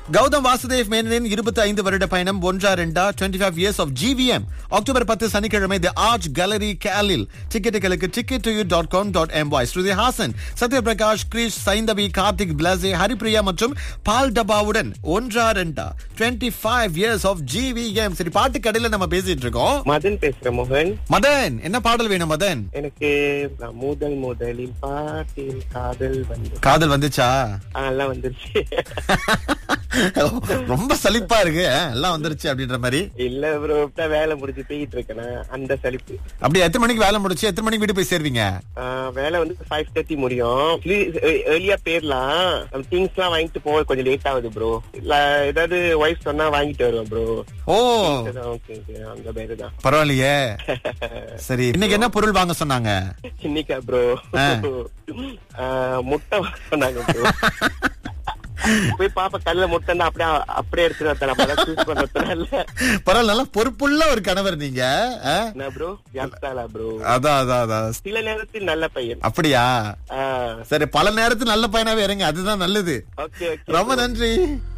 கௌதம் வாசுதேவ் மேனனின் இருபத்தி ஐந்து வருட பயணம் ஒன்றா ரெண்டா twenty five years of GVM October பத்து சனிக்கிழமை தி ஆர்ச் கேலரி கேலில் டிக்கெட்டுகளுக்கு ticket two U dot com dot M Y Shruti Haasan Sathyaprakash Krish Saindhavi Karthik Blaaze Haripriya மற்றும் பால் டபாவுடன் ஒன்றா ரெண்டா twenty five years of GVM சரி பாட்டு கடையில நம்ம பேசிட்டு இருக்கோம் மதன் பேசுறேன் மோகன் மதன் என்ன பாடல் வேணும் மதன் எனக்கு நான் முதல் முதலில் பாட்டில் காதல் வந்து காதல் வந்துச்சா ஆ, எல்லாம் வந்துருச்சு ரொம்ப சலிப்பா இருக்கு அஹ், எல்லாம் வந்துருச்சு அப்படின்ற மாதிரி இல்ல ப்ரோ இப்ப வேலை முடிஞ்சு போயிட்டு இருக்கேன் அந்த சலிப்பு அப்படி எத்தனை மணிக்கு வேலை முடிச்சு எத்தனை மணிக்கு வீடு போய் சேருவீங்க ஆ, வேலை வந்து ஃபைவ் தேர்ட்டி முடியும் ஏர்லியா போயிடலாம் திங்ஸ் எல்லாம் வாங்கிட்டு போக கொஞ்சம் லேட் ஆகுது ப்ரோ இல்ல ஏதாவது ஒய்ஃப் சொன்னா வாங்கிட்டு வருவேன் ப்ரோ ஓ ஓகே ஓகே அந்த பேரு தான் பரவாயில்லையே சரி இன்னைக்கு என்ன பொருள் வாங்க சொன்னாங்க இன்னைக்கா ப்ரோ முட்டை வாங்க சொன்னாங்க ப்ரோ போய் பாப்பா கல்ல முட்டை அப்படியே அப்படியே எடுத்துட்டு வரேன் நம்ம சூஸ் பண்றதுனால பரவாயில்ல நல்லா பொறுப்புள்ள ஒரு கணவர் நீங்க அஹ்? என்ன ப்ரோ ஜாஸ்தாலா ப்ரோ அதான் அதான் அதான் சில நேரத்தில் நல்ல பையன் அப்படியா ஆ சரி பல நேரத்து நல்ல பையனாவே இருங்க அதுதான் நல்லது ஓகே ஓகே ரொம்ப நன்றி